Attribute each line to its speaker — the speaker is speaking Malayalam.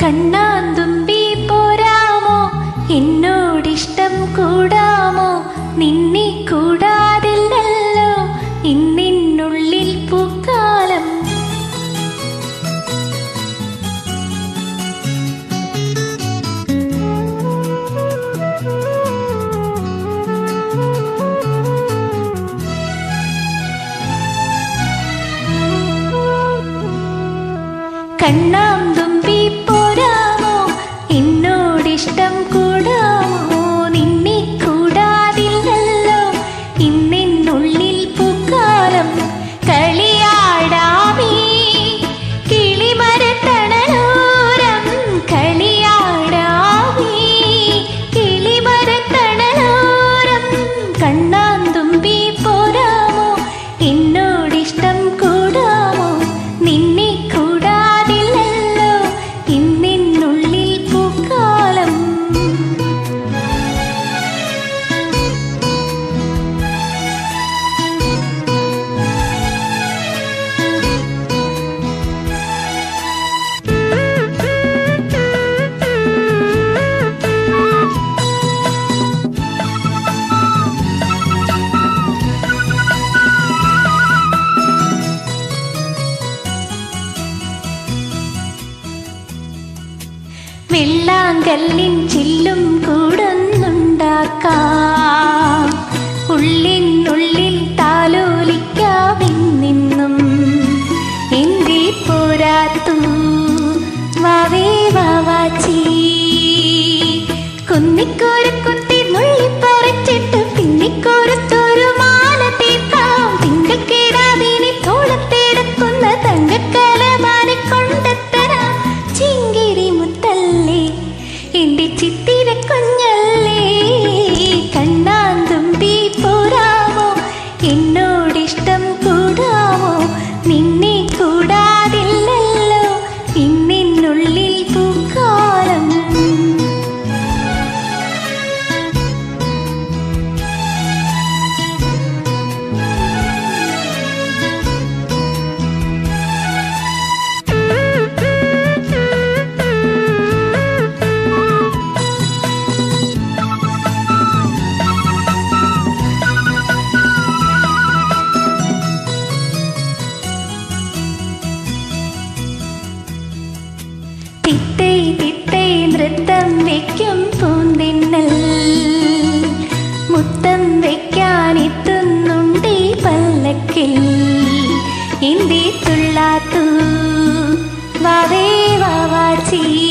Speaker 1: കണ്ണാന്തുമ്പി പോരാമോ എന്നോടിഷ്ടം കൂടാമോ നിന്നെ കൂടാതില്ലല്ലോ ഇന്നിനുള്ളിൽ പൂക്കാലം കണ്ണാം തുമ്പി പോരാമോ എന്നോടിഷ്ടം കൂടാമോ നിന്നെ കൂടാതില്ലല്ലോ ഇന്നിനുള്ളിൽ പൂക്കാലം കളിയാടാമേ കിളിമരത്തണലോരം കളിയാടാമേ കിളിമരത്തണലോരം കണ്ണാം തുമ്പി പോരാമോ എന്നോടിഷ്ടം കൂടാമോ നിന്നെ കൂടാതില്ലല്ലോ ഇന്നിനുള്ളിൽ പൂക്കാലം വെള്ളാങ്കല്ലിൻ ചില്ലും കൂടുന്നുണ്ടാക്കാം ഉള്ളിനുള്ളിൽ താലോലിക്കാമെന്നും എന്തേ പോരാത്തു വാവേ വാവാച്ചി കുന്നിക്കോരു കുത്തി നുള്ളിപ്പറിച്ചിട്ട് പിന്നിക്കോരത്തൊരു മാല തീർക്കാം തിങ്കൾ കേടാതിനി തോളത്തെടുക്കുന്ന തങ്കക്കലമാനെ കൊണ്ടെത്തരാം ചിങ്കിരി മുത്തല്ലേ എന്റെ ചിത്തിര കുഞ്ഞല്ലേ കണ്ണാന്തുമ്പി പോരാമോ എന്നോടിഷ്ടം കൂടാമോ നിന്നെ കൂടാതില്ലല്ലോ ഇന്നിനുള്ളിൽ പൂക്കാലം തിത്തൈ തിത്തൈ നൃത്തം വയ്ക്കും പൂന്തിന്നൽ മുത്തം വയ്ക്കാൻ എത്തുന്നുണ്ടേ പല്ലക്കിൽ ഇന്തി തുള്ളാത്തു വാവേ വാവാച്ചി